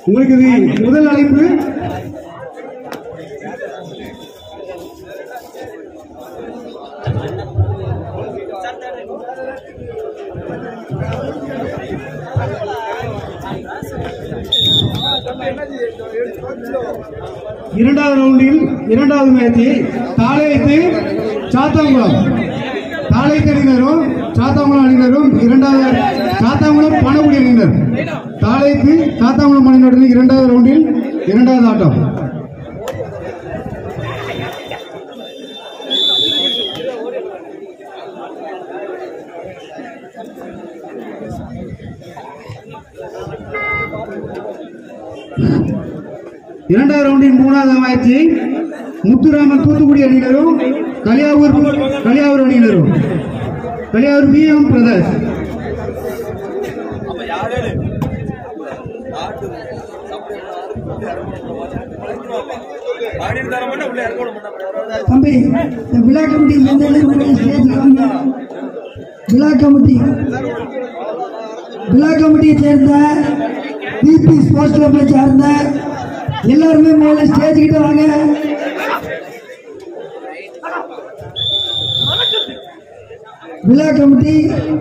உங்களுக்கு இது முதல் அழைப்பு இரண்டாவது ரவுண்டில் இரண்டாவது மேட்ச் தாளையத்து சாத்தாங்குளம் தாளையத்து அணியினரும் சாத்தாங்குளம் அணியினரும் இரண்டாவது சாத்தாங்குளம் பணகுடி அணியினர் தாளையத்து சாத்தாங்குளம் அணியினருடன் இரண்டாவது ரவுண்டில் இரண்டாவது ஆட்டம் இரண்டாவது ரவுண்டின் மூணாவது மேட்ச் முத்துராமன் தூத்துக்குடி அணியினரும் கலியாவூர் கலியாவூர் அணியினரும் கலியாவூர் பி எம் பிரதர்ஸ் தம்பி இந்த விழா கமிட்டி எந்த இடத்துல ஸ்டேஜ் வாங்க விழா கமிட்டி விழா கமிட்டியை சேர்ந்த பிபி ஸ்போர்ட்ஸ் கிளப்பை சேர்ந்த எல்லாருமே முதல்ல ஸ்டேஜ் கிட்ட வாங்க விழா கமிட்டி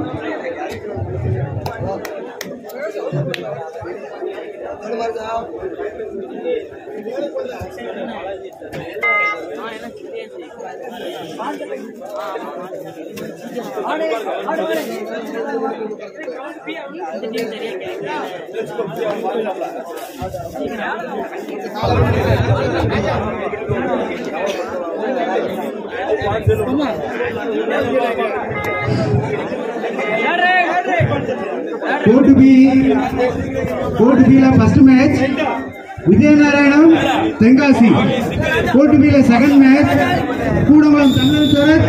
கோர்ட் பி கோர்ட் பில first match Vijayanarayanam Tenkasi court பில second match Kudankulam தன்னேஸ்வரர்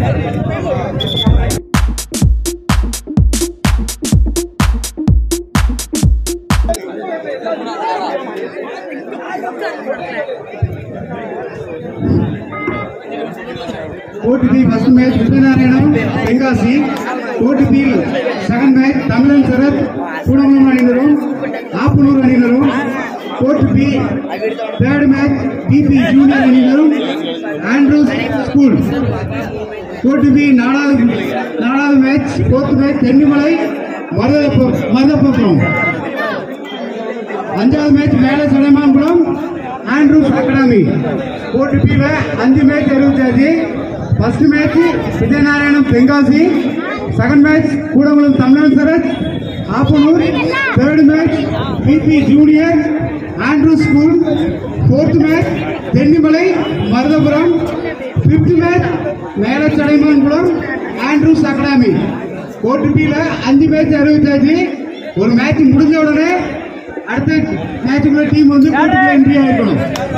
court B first match Vijayanarayanam Tenkasi court B second match தமிழன் சரத் கூடங்குளம் அணியினரும் ஆப்பனூர் அணியினரும் court B third match BB junior அணியினரும் ஆண்ட்ரூஸ் ஸ்கூல் கோர்ட் பி நாலாவது நாலாவது match fourth match தென்னிமலை Maruthappa Maruthappapuram அஞ்சாவது மேட்ச் மேலே சடைமான்புரம் ஆண்ட்ரூஸ் அகாடமி கோர்ட் பில அஞ்சு match அறிவிச்சாச்சு first match Vijayanarayanam Tenkasi second match Koodankulam Tamilan Sarath Appanur third match BB junior Andrew school fourth match Thennimalai Maruthapuram fifth match மேல Sadaimanpuram Andrews academy court பில அஞ்சு மேட்ச் அறிவிச்சாச்சு ஒரு மேட்ச் முடிஞ்ச உடனே அடுத்த மேட்சுக்குள்ள டீம் வந்து கோர்ட்டுக்குள்ள என்ட்ரி ஆகிக்கணும்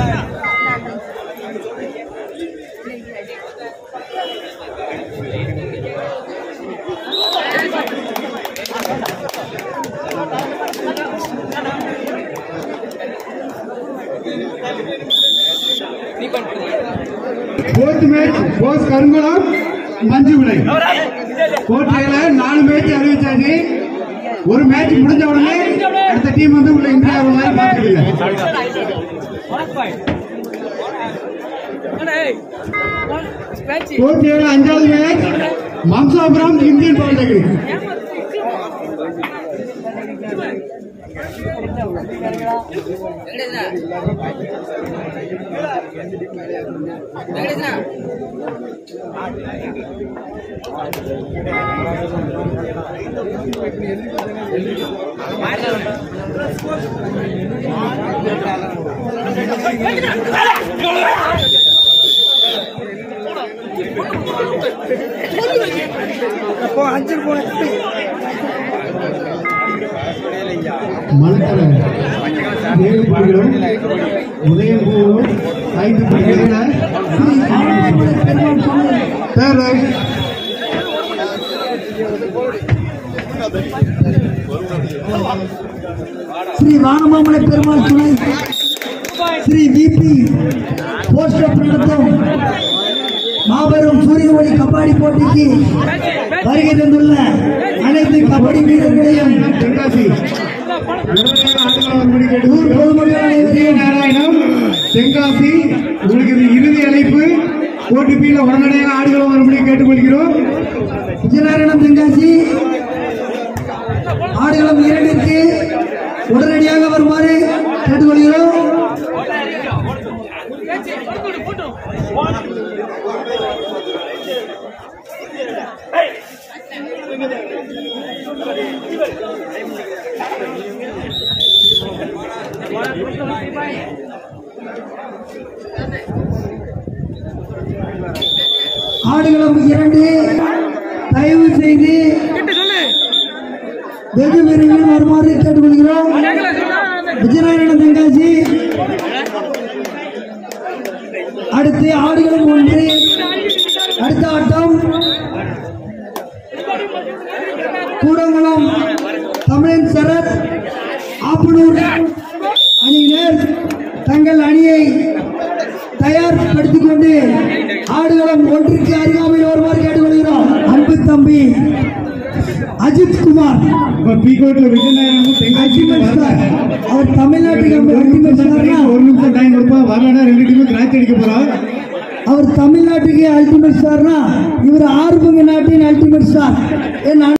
ஃபோர்த் மேட்ச் போஸ் கருங்குளம் மஞ்சு விலை கோட்டையில நாலு மேட்ச் அறிவிச்சாச்சு ஒரு மேட்ச் முடிஞ்ச உடனே அடுத்த டீம் வந்து உள்ள என்ட்ரி ஆகிற மாதிரி பார்த்துக்கிடுங்க கோட்டையில அஞ்சாவது match Mamsapuram Indian polytechnic Malakkarai ஏழு புள்ளிகளும் உதயபூரும் ஐந்து புள்ளிகளில் தேர்ட் ரைட் ஸ்ரீ வானமாமலை பெருமாள் துணை ஸ்ரீ விபி போஸ்ட் அப் நடத்தும் மாபெரும் சூரிய ஒளி கபாடி போட்டிக்கு வருகை தந்துள்ள அனைத்து கபடி வீரர்களையும் தென்காசி உடனடியாக ஆடுகளம் வரும்படி ஊர் கேட்டுக்கொள்கிறோம். பொதுமக்கள் அனைவரையும் நாராயணம் தென்காசி உங்களுக்கு இது இறுதி அழைப்பு போட்டி பீல உடனடியாக ஆடுகளம் வரும்படி கேட்டுக்கொள்கிறோம் விஜயநாராயணம் தென்காசி ஆடுகளம் இரண்டிற்கு உடனடியாக வருமாறு கேட்டுக்கொள்கிறோம் ஆடுகளம் இரண்டு தயவு செய்து வெகு விரைவில் வருமாறு கேட்டுக்கொள்கிறோம் விஜயநாராயண தென்காசி அடுத்து ஆடுகளம் ஒன்று அடுத்த ஆட்டம் கூடங்குளம் தமிழன் சரத் ஆப்பனூர் அணியினர் தங்கள் அணியை தயார்படுத்திக் கொண்டு ஆடுகளம் ஒன்றிற்கு அருகாமையில் வருமாறு கேட்டுக்கொள்கிறோம் அன்பு தம்பி அஜித் குமார் இப்ப பீகோட்ல விஜயநாராயணமும் தென்காசியும் அல்டிமேட் வரல. ஸ்டார் அவர் தமிழ்நாட்டுக்கு ஒரு அல்டிமேட் நிமிஷம் ஸ்டார்னா time, ஒரு நிமிஷம் டைம் கொடுப்போம் வரலன்னா ரெண்டு டீமும் கிராச் அடிக்க போறோம் அவர் தமிழ்நாட்டுக்கு அல்டிமேட் ஸ்டார்னா இவர் ஆறுபங்கு நாட்டின் அல்டிமேட் ஸ்டார் ஏன்